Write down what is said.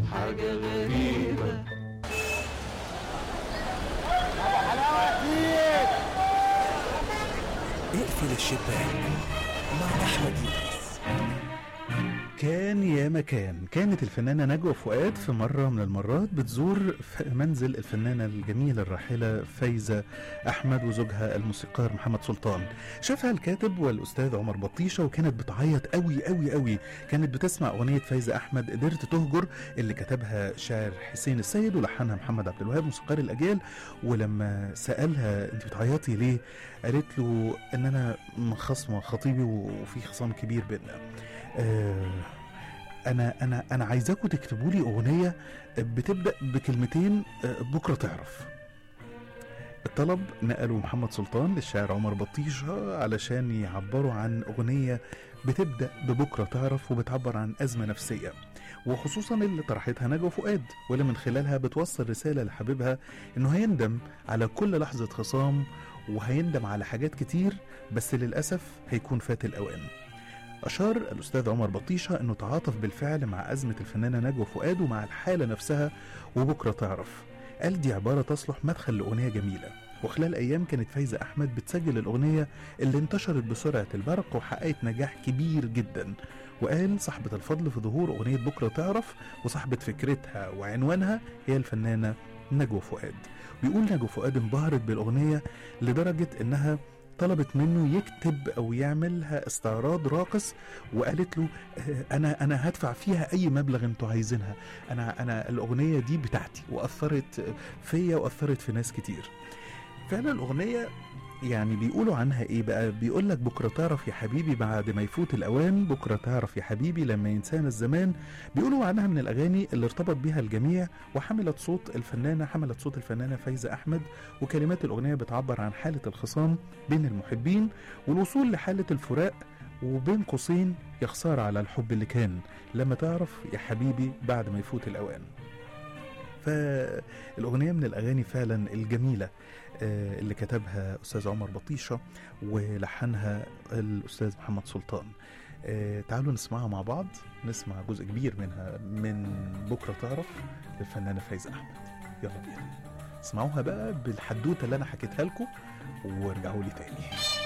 حاجة غريبة اقفل الشباك مع أحمد يونس كان يا مكان كانت الفنانة نجوى فؤاد في مرة من المرات بتزور ف- منزل الفنانة الجميلة الراحلة فايزة أحمد وزوجها الموسيقار محمد سلطان شافها الكاتب والأستاذ عمر بطيشة وكانت بتعيط قوي قوي قوي كانت بتسمع أغنية فايزة أحمد قدرت تهجر اللي كتبها شاعر حسين السيد ولحنها محمد عبد الوهاب موسيقار الأجيال ولما سألها أنت بتعيطي ليه قالت له إن أنا خصمة خطيبي وفي خصام كبير بينا آه، انا انا انا عايزاكم تكتبوا لي اغنيه بتبدا بكلمتين آه، بكره تعرف الطلب نقله محمد سلطان للشاعر عمر بطيشة علشان يعبروا عن أغنية بتبدأ ببكرة تعرف وبتعبر عن أزمة نفسية وخصوصا اللي طرحتها نجوى فؤاد واللي من خلالها بتوصل رسالة لحبيبها إنه هيندم على كل لحظة خصام وهيندم على حاجات كتير بس للأسف هيكون فات الأوان أشار الأستاذ عمر بطيشة أنه تعاطف بالفعل مع أزمة الفنانة نجوى فؤاد ومع الحالة نفسها وبكرة تعرف قال دي عبارة تصلح مدخل لأغنية جميلة وخلال أيام كانت فايزة أحمد بتسجل الأغنية اللي انتشرت بسرعة البرق وحققت نجاح كبير جدا وقال صاحبة الفضل في ظهور أغنية بكرة تعرف وصاحبة فكرتها وعنوانها هي الفنانة نجوى فؤاد بيقول نجوى فؤاد انبهرت بالأغنية لدرجة إنها طلبت منه يكتب او يعملها استعراض راقص وقالت له آه، انا انا هدفع فيها اي مبلغ انتوا عايزينها انا انا الاغنيه دي بتاعتي واثرت فيا واثرت في ناس كتير فعلا الاغنيه يعني بيقولوا عنها ايه بقى بيقول لك بكره تعرف يا حبيبي بعد ما يفوت الاوان بكره تعرف يا حبيبي لما ينسانا الزمان بيقولوا عنها من الاغاني اللي ارتبط بيها الجميع وحملت صوت الفنانه حملت صوت الفنانه فايزه احمد وكلمات الاغنيه بتعبر عن حاله الخصام بين المحبين والوصول لحاله الفراق وبين قوسين يا خساره على الحب اللي كان لما تعرف يا حبيبي بعد ما يفوت الاوان فالأغنية من الأغاني فعلا الجميلة آه، اللي كتبها أستاذ عمر بطيشة ولحنها الأستاذ محمد سلطان آه، تعالوا نسمعها مع بعض نسمع جزء كبير منها من بكرة تعرف للفنانة فايزة أحمد يلا بينا اسمعوها بقى بالحدوتة اللي أنا حكيتها لكم وارجعوا لي تاني